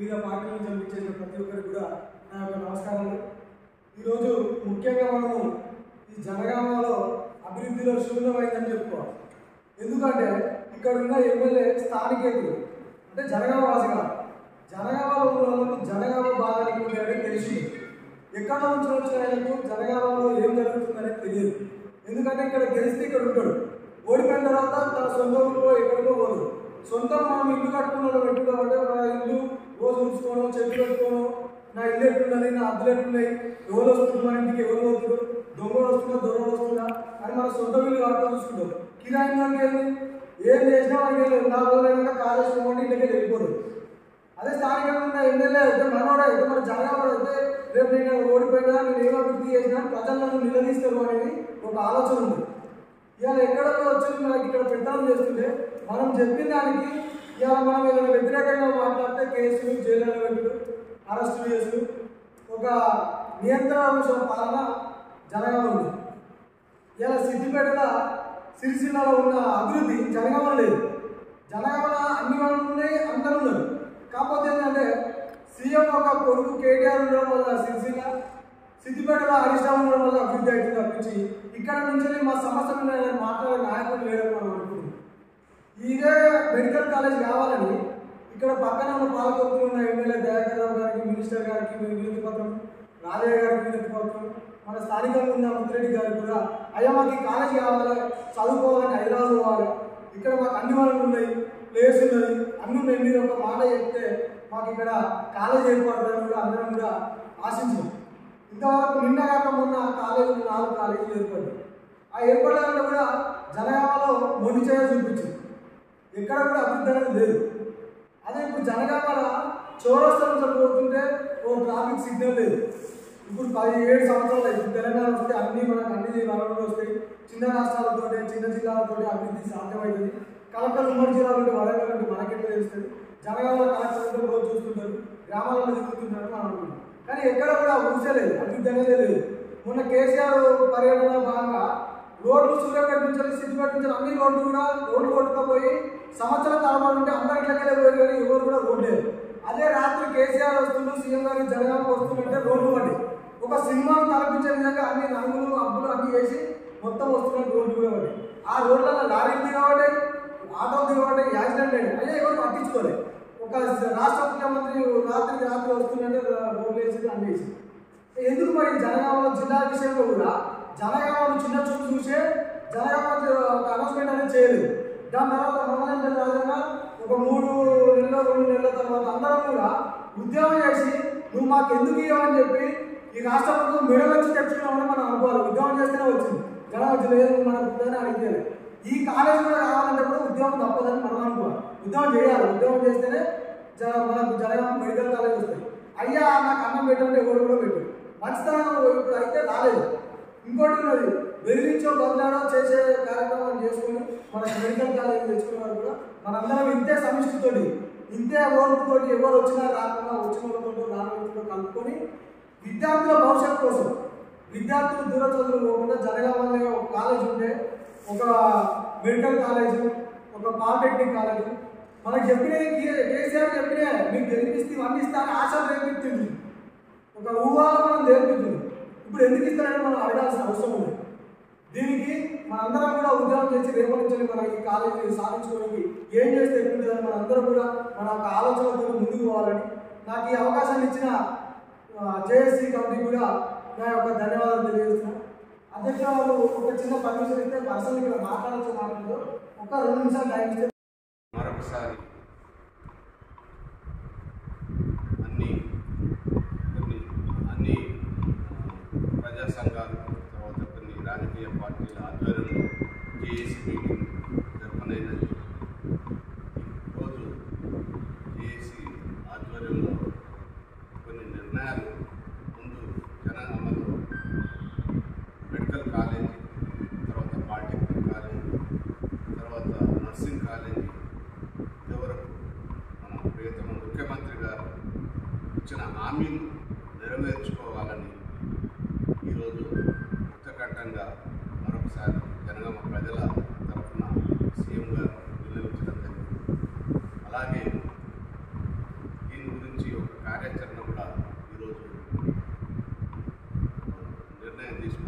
వివిధ పార్టీల నుంచి విచ్చేసిన ప్రతి ఒక్కరికి కూడా నా యొక్క నమస్కారాలు ఈరోజు ముఖ్యంగా మనము ఈ జనగామలో అభివృద్ధిలో శూన్యమైందని చెప్పుకోవాలి ఎందుకంటే ఇక్కడ ఉన్న ఎమ్మెల్యే స్థానికేతులు అంటే జనగామ వాసి కాదు జనగామలో ఉన్న వాళ్ళకు జనగామ బాధ ఏంటి అనేది తెలిసింది ఎక్కడ నుంచి వచ్చిన ఆయనకు జనగామలో ఏం జరుగుతుందనేది తెలియదు ఎందుకంటే ఇక్కడ గెలిస్తే ఇక్కడ ఉంటాడు ఓడిపోయిన తర్వాత తన సొంత ఊళ్ళో ఎక్కడికో పోదు సొంతం మనం ఇల్లు కట్టుకున్న పెట్టుకోవడం అంటే మన ఇల్లు రోజు ఉంచుకోవడం చెట్టు పెట్టుకోవడం నా ఇల్లు ఎట్లున్నది నా అద్దెలు ఎట్లున్నాయి ఎవరు వస్తుంది మన ఇంటికి ఎవరు పోతున్నారు దొంగలు వస్తుందా దొంగలు వస్తుందా అని మన సొంత ఇల్లు కట్టుకొని చూసుకుంటాం కిరాయి వాళ్ళకి ఏంది ఏం చేసినా వాళ్ళకి ఏం లేదు నాలుగు రోజులు అయినాక కాలేజ్ పోండి ఇంటికి వెళ్ళిపోదు అదే స్థానికంగా ఉన్న ఎమ్మెల్యే అయితే మనోడే అయితే మన జనగామలో అయితే రేపు నేను ఓడిపోయినా నేను ఏం అభివృద్ధి చేసినా ప్రజలు నన్ను నిలదీస్తారు అనేది ఒక ఆలోచన ఉంది ఇవాళ ఎక్కడో వచ్చి మనకి ఇక్కడ పెత్తనం చేస్తుంటే మనం చెప్పిన దానికి ఇవాళ మనం ఏదైనా వ్యతిరేకంగా మాట్లాడితే కేసులు జైలు పెట్టుడు అరెస్టులు చేసుడు ఒక నియంత్రణ పాలన జరగాలి ఉంది ఇలా సిద్దిపేటలో సిరిసిల్లలో ఉన్న అభివృద్ధి జనగామలో లేదు జనగామల అన్ని వాళ్ళు ఉన్నాయి అందరూ ఉన్నారు కాకపోతే ఏంటంటే సీఎం ఒక కొడుకు కేటీఆర్ ఉండడం వల్ల సిరిసిల్ల సిద్దిపేటలో హరీష్ రావు ఉండడం వల్ల అభివృద్ధి అవుతుంది తప్పించి ఇక్కడ నుంచి మా సమస్య మీద మాట్లాడే నాయకులు లేరని మనం అనుకుంటున్నాం ఇదే మెడికల్ కాలేజ్ కావాలని ఇక్కడ పక్కన ఉన్న పాలకొత్తులు ఉన్న ఎమ్మెల్యే దయాకర్ రావు గారికి మినిస్టర్ గారికి వినతి పత్రం రాజయ్య గారికి వినతి పత్రం మన స్థానికంగా ఉన్న ముద్రెడ్డి గారికి కూడా అయ్యా మాకు ఈ కాలేజ్ కావాలి చదువుకోవాలని హైదరాబాద్ పోవాలి ఇక్కడ మాకు అన్ని వనరులు ఉన్నాయి ప్లేస్ ఉన్నది అన్ని ఉన్నాయి మీరు ఒక మాట చెప్తే మాకు ఇక్కడ కాలేజ్ ఏర్పడుతుందని కూడా అందరం కూడా ఆశించాం ఇంతవరకు నిన్న కాక మొన్న కాలేజీలు నాలుగు కాలేజీలు ఏర్పడ్డాయి ఆ ఏర్పడాలంటే కూడా జనగామలో మొండి చేయ చూపించింది ఎక్కడ కూడా అభివృద్ధి అనేది లేదు అదే ఇప్పుడు జనగామల చౌరస్తా నుంచి పోతుంటే ఓ ట్రాఫిక్ సిగ్నల్ లేదు ఇప్పుడు పది ఏడు సంవత్సరాలు ఇప్పుడు తెలంగాణ వస్తే అన్ని మనకు అన్ని వనరులు వస్తాయి చిన్న రాష్ట్రాలతో చిన్న జిల్లాలతో అభివృద్ధి సాధ్యమవుతుంది కలెక్టర్ ఉమ్మడి జిల్లాలో ఉంటే వరంగల్ అంటే మనకెట్లా తెలుస్తుంది జనగామల కలెక్టర్ ఉంటే రోజు చూస్తుంటారు గ్రామాలలో తిరుగుతుంటారు మనం అనుకుంటాం కానీ ఎక్కడ కూడా ఊసలేదు అభివృద్ధి అనేది లేదు మొన్న కేసీఆర్ పర్యటన భాగంగా రోడ్లు సూర్యాపేట నుంచి సిద్దిపేట నుంచి అన్ని రోడ్లు కూడా రోడ్లు కొట్టుకుపోయి సంవత్సరం తరబడి ఉంటే అందరి ఇళ్ళకెళ్ళే పోయి కానీ ఎవరు కూడా రోడ్ లేదు అదే రాత్రి కేసీఆర్ వస్తుండ్రు సీఎం గారు జనగామ వస్తుందంటే రోడ్లు పడి ఒక సినిమాను తలపించే విధంగా అన్ని రంగులు అబ్బులు అన్ని వేసి మొత్తం వస్తున్నట్టు రోడ్లు కూడా పడి ఆ రోడ్లలో లారీలు దిగబడ్డాయి ఆటో దిగబడ్డాయి యాక్సిడెంట్ అయ్యాయి అయ్యా ఎవరు పట్టించుకోలేదు ఒక రాష్ట్ర ముఖ్యమంత్రి రాత్రికి రాత్రి వస్తుందంటే రోడ్లు వేసి అన్ని వేసి ఎందుకు మరి జనగామ జిల్లా విషయంలో కూడా జనగామను చిన్న చూపు చూసే జనగామ ఒక అనౌన్స్మెంట్ అనేది చేయలేదు దాని తర్వాత మనోరంజన్ రాజన్న ఒక మూడు నెలల రెండు నెలల తర్వాత అందరం కూడా ఉద్యోగం చేసి నువ్వు మాకు ఎందుకు ఇవ్వమని చెప్పి ఈ రాష్ట్ర ప్రభుత్వం మెడల్ వచ్చి తెచ్చుకున్నామని మనం అనుకోవాలి ఉద్యోగం చేస్తేనే వచ్చింది జనం వచ్చి లేదు మనకు ఉందని అడిగితే ఈ కాలేజ్ కూడా కావాలంటే కూడా ఉద్యోగం తప్పదని మనం అనుకోవాలి ఉద్యోగం చేయాలి ఉద్యోగం చేస్తేనే జ మనకు జనగామ మెడికల్ కాలేజ్ వస్తాయి అయ్యా నాకు అన్నం పెట్టండి ఎవరు కూడా పెట్టు మంచితనం ఇప్పుడు అయితే రాలేదు ఇంకోటి ఉన్నది బెదిరించో బదిలాడో చేసే కార్యక్రమం చేసుకుని మన మెడికల్ కాలేజ్ తెచ్చుకున్న వారు కూడా మనందరం ఇంతే సమిష్టితోటి ఇంతే ఓర్పుతోటి ఎవరు వచ్చినా రాకుండా వచ్చిన వాళ్ళతో రాకుండా కలుపుకొని విద్యార్థుల భవిష్యత్తు కోసం విద్యార్థులు దూర చదువులు పోకుండా జరగాలనే ఒక కాలేజ్ ఉంటే ఒక మెడికల్ కాలేజ్ ఒక పాలిటెక్నిక్ కాలేజ్ మనకు చెప్పిన కేసీఆర్ చెప్పిన మీకు గెలిపిస్తే ఇవన్నీ ఇస్తారని ఆశ రేపిస్తుంది ఒక ఊహాలో మనం నేర్పుతుంది ఇప్పుడు ఎందుకు ఇస్తారని మనం అడగాల్సిన అవసరం ఉంది దీనికి మనందరం కూడా ఉద్యోగం చేసి రేపటించాలి మన ఈ కాలేజీ సాధించుకోవడానికి ఏం చేస్తే ఎట్లుంటుందని మనందరం కూడా మన ఒక ఆలోచనతో ముందుకు పోవాలని నాకు ఈ అవకాశాన్ని ఇచ్చిన జేఎస్సీ కమిటీ కూడా నా యొక్క ధన్యవాదాలు తెలియజేస్తున్నాను అధ్యక్ష వాళ్ళు ఒక చిన్న పర్మిషన్ ఇస్తే పర్సన్ ఇక్కడ మాట్లాడాల్సిన మాటలు ఒక రెండు నిమిషాలు టైం ఇస్తే మరొకసారి అన్ని కొన్ని అన్ని ఆ, ప్రజా సంఘాలు తర్వాత కొన్ని రాజకీయ పార్టీల ఆధ్వర్యంలో జేఏసీ మీటింగ్ జరపనైనది ఈరోజు జేఏసీ ఆధ్వర్యంలో కొన్ని నిర్ణయాలు ముందు జనగామలో మెడికల్ కాలేజీ తర్వాత పాలిటెక్నిక్ కాలేజీ తర్వాత నర్సింగ్ కాలేజీ ఇంతవరకు మన ప్రియతమ ముఖ్యమంత్రి గారు ఇచ్చిన హామీలు నెరవేర్చుకోవాలని ఈరోజు ముక్తకంఠంగా మరొకసారి జనగామ ప్రజల తరఫున సీఎం గారు విన్నవించడం జరిగింది అలాగే దీని గురించి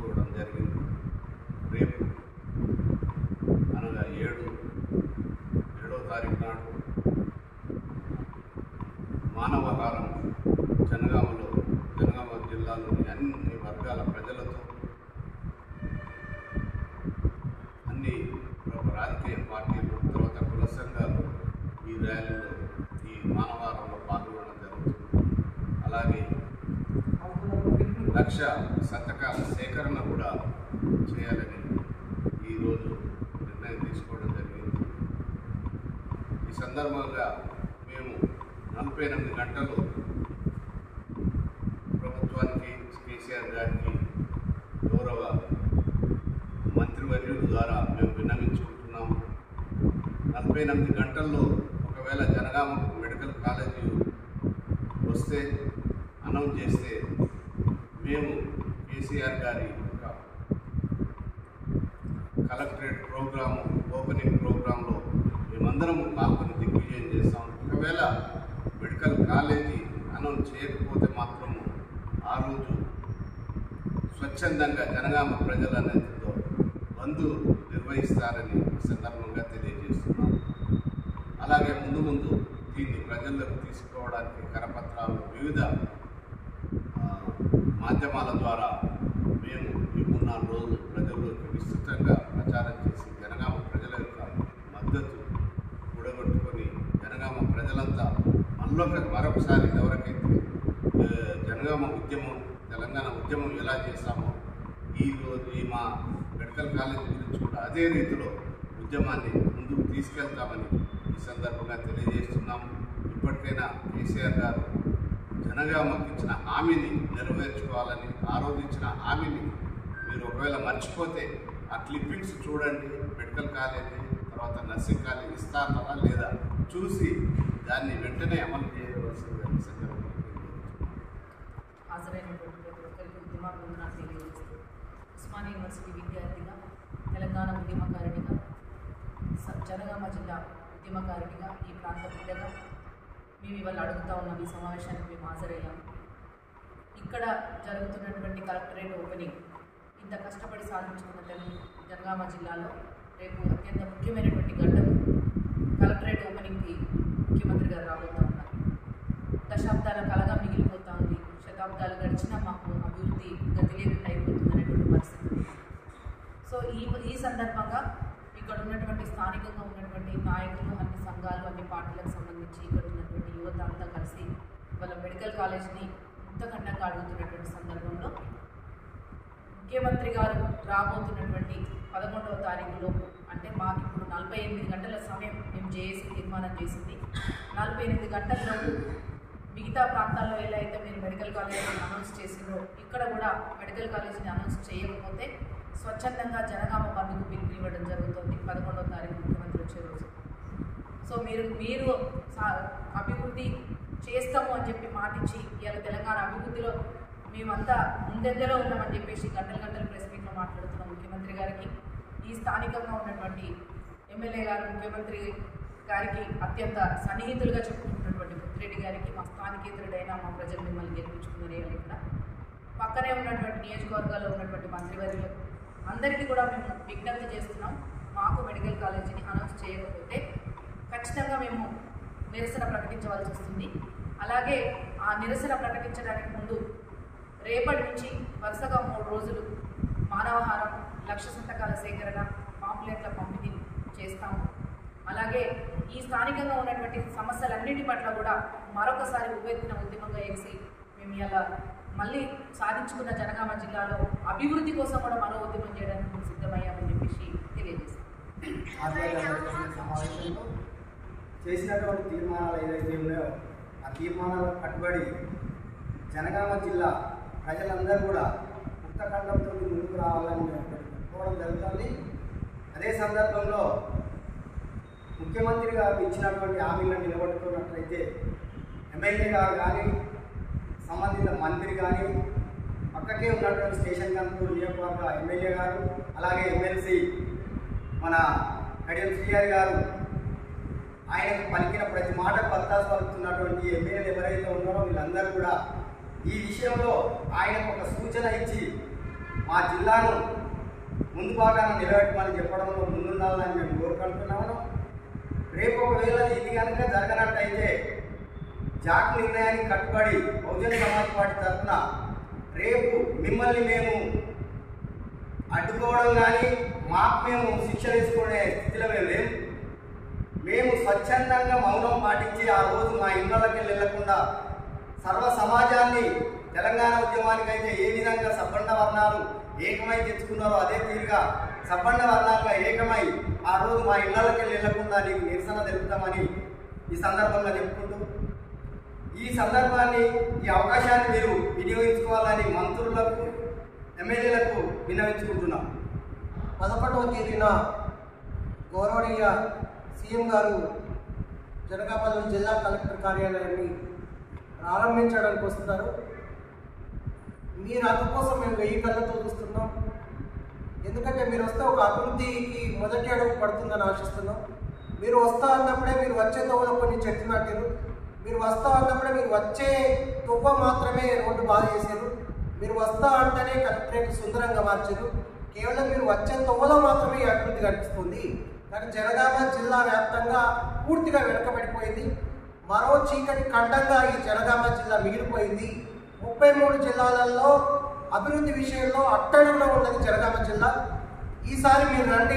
తీసుకోవడం జరిగింది రేపు అనగా ఏడు ఏడో తారీఖు నాడు మానవహారం జనగామలో జనగామ జిల్లాలోని అన్ని వర్గాల ప్రజలతో అన్ని రాజకీయ పార్టీలు తర్వాత కుల సంఘాలు ఈ ర్యాలీలో ఈ మానవారంలో పాల్గొనడం జరుగుతుంది అలాగే లక్ష సంతకాల సేకరణ కూడా చేయాలని ఈరోజు నిర్ణయం తీసుకోవడం జరిగింది ఈ సందర్భంగా మేము నలభై ఎనిమిది గంటలు ప్రభుత్వానికి కేసీఆర్ గారికి గౌరవ మంత్రివర్యుల ద్వారా మేము విన్నవించుకుంటున్నాము నలభై ఎనిమిది గంటల్లో ఒకవేళ జనగామకు మెడికల్ కాలేజీ వస్తే అనౌన్స్ చేస్తే మేము కేసీఆర్ గారి ఒక కలెక్టరేట్ ప్రోగ్రాము ఓపెనింగ్ ప్రోగ్రాంలో మేమందరం పాల్గొని దిగ్విజయం చేస్తాం ఒకవేళ మెడికల్ కాలేజీ అనౌన్స్ చేయకపోతే మాత్రము ఆ రోజు స్వచ్ఛందంగా జనగామ ప్రజల నేతృత్వంలో బంధు నిర్వహిస్తారని ఈ సందర్భంగా తెలియజేస్తున్నాం అలాగే ముందు ముందు దీన్ని ప్రజల్లోకి తీసుకోవడానికి కరపత్రాలు వివిధ ఆ, మాధ్యమాల ద్వారా మేము ఈ మూడు నాలుగు రోజులు ప్రజల్లోకి విస్తృతంగా ప్రచారం చేసి జనగామ ప్రజల యొక్క మద్దతు కూడగొట్టుకొని జనగామ ప్రజలంతా మనలో మరొకసారి ఎవరికైతే ఆ, జనగామ ఉద్యమం తెలంగాణ ఉద్యమం ఎలా చేశామో ఈ రోజు ఈ మా మెడికల్ కాలేజ్ గురించి కూడా అదే రీతిలో ఉద్యమాన్ని ముందుకు తీసుకెళ్తామని ఈ సందర్భంగా తెలియజేస్తున్నాము ఇప్పటికైనా కేసీఆర్ గారు జనగామకు ఇచ్చిన హామీని నెరవేర్చుకోవాలని ఆ రోజు ఇచ్చిన హామీని మీరు ఒకవేళ మర్చిపోతే ఆ క్లిప్పింగ్స్ చూడండి మెడికల్ కాలేజీ తర్వాత నర్సింగ్ కాలేజీ ఇస్తారా లేదా చూసి దాన్ని వెంటనే అమలు చేయవలసిందిగా ఈ సందర్భంగా తెలియజేస్తున్నాను. హాజరైనటువంటి ప్రతి ఒక్కరికి ఉద్యమాలు నాకు తెలియజేస్తూ ఉస్మానియా యూనివర్సిటీ విద్యార్థిగా తెలంగాణ ఉద్యమకారిణిగా స- జనగామ జిల్లా ఉద్యమకారిణిగా ఈ ప్రాంత బిడ్డగా మేము ఇవాళ అడుగుతా ఉన్నాం ఈ సమావేశానికి మేము హాజరయ్యాం ఇక్కడ జరుగుతున్నటువంటి కలెక్టరేట్ ఓపెనింగ్ ఇంత కష్టపడి సాధించుకున్న తెలు- జనగామ జిల్లాలో రేపు అత్యంత ముఖ్యమైనటువంటి ఘట్టం కలెక్టరేట్ ఓపెనింగ్కి ముఖ్యమంత్రి గారు రాబోతా ఉన్నారు దశాబ్దాల కలగా మిగిలిపోతా ఉంది శతాబ్దాలు గడిచినా మాకు అభివృద్ధి గతి లేకుండా అయిపోతుంది అనేటువంటి పరిస్థితి ఉంది. సో ఈ ఈ సందర్భంగా ఇక్కడ ఉన్నటువంటి స్థానికంగా ఉన్నటువంటి నాయకులు అన్ని సంఘాలు అన్ని పార్టీలకు సంబంధించి ఇక్కడ ఉన్నటువంటి యువత అంతా కలిసి వాళ్ళ మెడికల్ కాలేజ్ని ముక్తఖండంగా అడుగుతున్నటువంటి సందర్భంలో ముఖ్యమంత్రి గారు రాబోతున్నటువంటి పదకొండవ తారీఖులో అంటే మాకు ఇప్పుడు నలభై ఎనిమిది గంటల సమయం మేము జేఏసీ తీర్మానం చేసింది నలభై ఎనిమిది గంటల్లోపు మిగతా ప్రాంతాల్లో ఎలా అయితే మీరు మెడికల్ కాలేజీని అనౌన్స్ చేసిందో ఇక్కడ కూడా మెడికల్ కాలేజీని అనౌన్స్ చేయకపోతే స్వచ్ఛందంగా జనగామ బంధుకు పిలుపు ఇవ్వడం జరుగుతుంది పదకొండవ తారీఖు ముఖ్యమంత్రి వచ్చే రోజు సో మీరు మీరు సా- అభివృద్ధి చేస్తాము అని చెప్పి మాటిచ్చి ఇవాళ తెలంగాణ అభివృద్ధిలో మేమంతా ముందెందరో ఉన్నామని చెప్పేసి గంటలు గంటలు ప్రెస్ మీట్లో మాట్లాడుతున్న ముఖ్యమంత్రి గారికి ఈ స్థానికంగా ఉన్నటువంటి ఎమ్మెల్యే గారు ముఖ్యమంత్రి గారికి అత్యంత సన్నిహితులుగా చెప్పుకుంటున్నటువంటి ముత్తిరెడ్డి గారికి మా స్థానికేతరుడైన మా ప్రజలు మిమ్మల్ని గెలిపించుకున్నారు ఇక్కడ పక్కనే ఉన్నటువంటి నియోజకవర్గాల్లో ఉన్నటువంటి మంత్రివర్యులు అందరికీ కూడా మేము విజ్ఞప్తి చేస్తున్నాం మాకు మెడికల్ కాలేజీని అనౌన్స్ చేయకపోతే ఖచ్చితంగా మేము నిరసన ప్రకటించవలసి వస్తుంది అలాగే ఆ నిరసన ప్రకటించడానికి ముందు రేపటి నుంచి వరుసగా మూడు రోజులు మానవహారం లక్ష సంతకాల సేకరణ పాంప్లెట్ల పంపిణీ చేస్తాము అలాగే ఈ స్థానికంగా ఉన్నటువంటి సమస్యలన్నిటి పట్ల కూడా మరొకసారి ఉవ్వెత్తిన ఉద్యమంగా వేసి మేము ఇలా మళ్ళీ సాధించుకున్న జనగామ జిల్లాలో అభివృద్ధి కోసం కూడా మరో ఉద్యమం చేయడానికి మేము సిద్ధమయ్యామని చెప్పేసి తెలియజేస్తాం ఆధ్వర్యంలో జరిగిన సమావేశంలో చేసినటువంటి తీర్మానాలు ఏదైతే ఉన్నాయో ఆ తీర్మానాలకు కట్టుబడి జనగామ జిల్లా ప్రజలందరూ కూడా ముక్తఖండంతో ముందుకు రావాలని మేము కోరడం జరుగుతుంది అదే సందర్భంలో ముఖ్యమంత్రి గారు ఇచ్చినటువంటి హామీలను నిలబెట్టుకున్నట్లయితే ఎమ్మెల్యే గారు కానీ సంబంధిత మంత్రి కానీ పక్కకే ఉన్నటువంటి స్టేషన్ కనుకూరు నియోజకవర్గ ఎమ్మెల్యే గారు అలాగే ఎమ్మెల్సీ మన కడియం శ్రీహరి గారు ఆయనకు పలికిన ప్రతి మాట పత్తాసు పలుకుతున్నటువంటి ఎమ్మెల్యేలు ఎవరైతే ఉన్నారో వీళ్ళందరూ కూడా ఈ విషయంలో ఆయనకు ఒక సూచన ఇచ్చి మా జిల్లాను ముందు భాగాన నిలబెట్టమని చెప్పడంలో ముందుండాలని మేము కోరుకుంటున్నాము రేపు ఒకవేళ ఇది కనుక జరగనట్టయితే జాక్ నిర్ణయానికి కట్టుబడి బహుజన సమాజ్ పార్టీ తరఫున రేపు మిమ్మల్ని మేము అడ్డుకోవడం కానీ మాకు మేము శిక్ష తీసుకునే స్థితిలో మేము లేము మేము స్వచ్ఛందంగా మౌనం పాటించి ఆ రోజు మా ఇళ్ళకి వెళ్లకుండా సర్వ సమాజాన్ని తెలంగాణ ఉద్యమానికైతే ఏ విధంగా సబ్బండ వర్ణాలు ఏకమై తెచ్చుకున్నారో అదే తీరుగా సబ్బండ వర్ణాలుగా ఏకమై ఆ రోజు మా ఇళ్ళకి వెళ్లకుండా నీకు నిరసన తెలుపుతామని ఈ సందర్భంగా చెప్పుకుంటూ ఈ సందర్భాన్ని ఈ అవకాశాన్ని మీరు వినియోగించుకోవాలని మంత్రులకు ఎమ్మెల్యేలకు విన్నవించుకుంటున్నాం పదకొండవ తేదీన గౌరవనీయ సీఎం గారు జనగామలోని జిల్లా కలెక్టర్ కార్యాలయాన్ని ప్రారంభించడానికి వస్తున్నారు మీ రాక కోసం మేము వెయ్యి కళ్ళతో చూస్తున్నాం ఎందుకంటే మీరు వస్తే ఒక అభివృద్ధికి మొదటి అడుగు పడుతుందని ఆశిస్తున్నాం మీరు వస్తా అన్నప్పుడే మీరు వచ్చే తోవలో కొన్ని చెట్లు నాటారు మీరు వస్తా అన్నప్పుడే మీరు వచ్చే తువ్వ మాత్రమే రోడ్డు బాగా చేశారు మీరు వస్తా అంటేనే కలెక్టరేట్ సుందరంగా మార్చారు కేవలం మీరు వచ్చే తొవ్వలో మాత్రమే ఈ అభివృద్ధి కనిపిస్తుంది కానీ జనగామ జిల్లా వ్యాప్తంగా పూర్తిగా వెనుకబడిపోయింది మరో చీకటి ఖండంగా ఈ జనగామ జిల్లా మిగిలిపోయింది ముప్పై మూడు జిల్లాలలో అభివృద్ధి విషయంలో అట్టడుగున ఉన్నది జనగామ జిల్లా ఈసారి మీరు రండి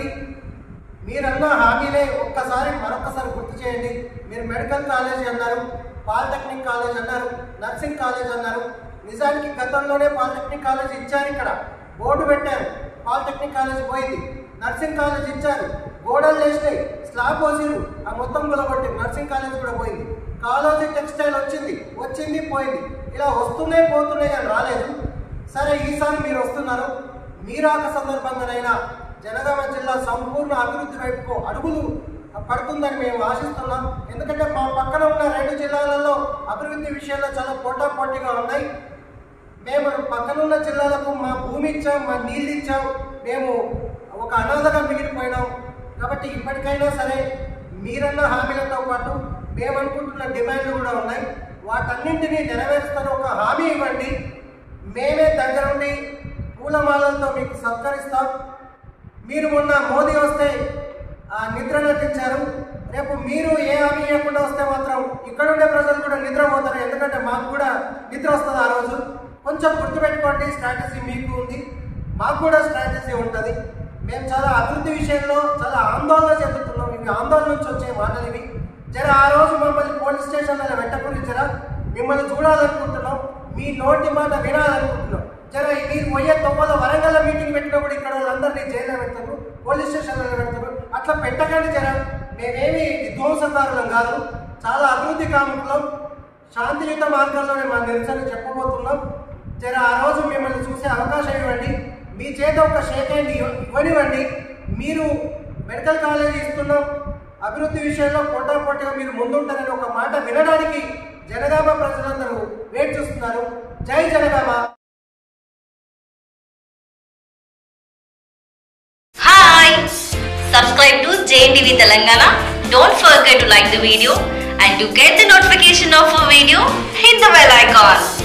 మీరన్న హామీలే ఒక్కసారి మరొకసారి గుర్తు చేయండి మీరు మెడికల్ కాలేజ్ అన్నారు పాలిటెక్నిక్ కాలేజ్ అన్నారు నర్సింగ్ కాలేజ్ అన్నారు నిజానికి గతంలోనే పాలిటెక్నిక్ కాలేజ్ ఇచ్చారు ఇక్కడ బోర్డు పెట్టారు పాలిటెక్నిక్ కాలేజ్ పోయింది నర్సింగ్ కాలేజ్ ఇచ్చారు గోడలు వేసినాయి స్లాబ్ పోసిరు ఆ మొత్తం గులబట్టి నర్సింగ్ కాలేజ్ కూడా పోయింది కాలేజీ టెక్స్టైల్ వచ్చింది వచ్చింది పోయింది ఇలా వస్తున్నాయి పోతున్నాయి అని రాలేదు సరే ఈసారి మీరు వస్తున్నారు మీరాక సందర్భంగానైనా జనగామ జిల్లా సంపూర్ణ అభివృద్ధి వైపుకు అడుగులు పడుతుందని మేము ఆశిస్తున్నాం ఎందుకంటే మా పక్కన ఉన్న రెండు జిల్లాలలో అభివృద్ధి విషయంలో చాలా పోటాపోటీగా ఉన్నాయి మేము పక్కనున్న జిల్లాలకు మా భూమి ఇచ్చాం మా నీళ్ళు ఇచ్చాం మేము ఒక అనాథగా మిగిలిపోయినాం కాబట్టి ఇప్పటికైనా సరే మీరన్న హామీలతో పాటు మేము అనుకుంటున్న డిమాండ్లు కూడా ఉన్నాయి వాటన్నింటినీ నెరవేరుస్తాను ఒక హామీ ఇవ్వండి మేమే దగ్గరుండి పూలమాలలతో మీకు సత్కరిస్తాం మీరు మొన్న మోదీ వస్తే ఆ నిద్ర నటించారు రేపు మీరు ఏ హామీ ఇవ్వకుండా వస్తే మాత్రం ఇక్కడ ఉండే ప్రజలు కూడా నిద్రపోతారు ఎందుకంటే మాకు కూడా నిద్ర వస్తుంది ఆ రోజు కొంచెం గుర్తుపెట్టుకోండి స్ట్రాటజీ మీకు ఉంది మాకు కూడా స్ట్రాటజీ ఉంటుంది మేము చాలా అభివృద్ధి విషయంలో చాలా ఆందోళన చెందుతున్నాం ఇవి ఆందోళన నుంచి వచ్చే మాటలు ఇవి జర ఆ రోజు మమ్మల్ని పోలీస్ స్టేషన్లలో పెట్టకుండా జర మిమ్మల్ని చూడాలనుకుంటున్నాం మీ నోటి మాట వినాలనుకుంటున్నాం జర మీరు పోయే తొమ్మల వరంగల్ మీటింగ్ పెట్టినప్పుడు ఇక్కడ వాళ్ళందరినీ జైల్లో పెడతారు పోలీస్ స్టేషన్లలో పెడతారు అట్లా పెట్టకండి జర మేమేమి విధ్వంసకారులం కాదు చాలా అభివృద్ధి కాముకులం శాంతియుత మార్గాల్లోనే మా నిరసన చెప్పబోతున్నాం జర ఆ రోజు మిమ్మల్ని చూసే అవకాశం ఇవ్వండి మీ చేత ఒక షేక్ హ్యాండ్ ఇవ్వ- ఇవ్వనివ్వండి మీరు మెడికల్ కాలేజ్ ఇస్తున్నాం అభివృద్ధి విషయంలో పొట్టాపొట్టిగా మీరు ముందుంటారని ఒక మాట వినడానికి జనగామ ప్రజలందరూ వెయిట్ చూస్తున్నారు జై Janagama Hi! Subscribe to JNTV Telangana. Don't forget to like the video and to get the notification of a video, hit the bell icon.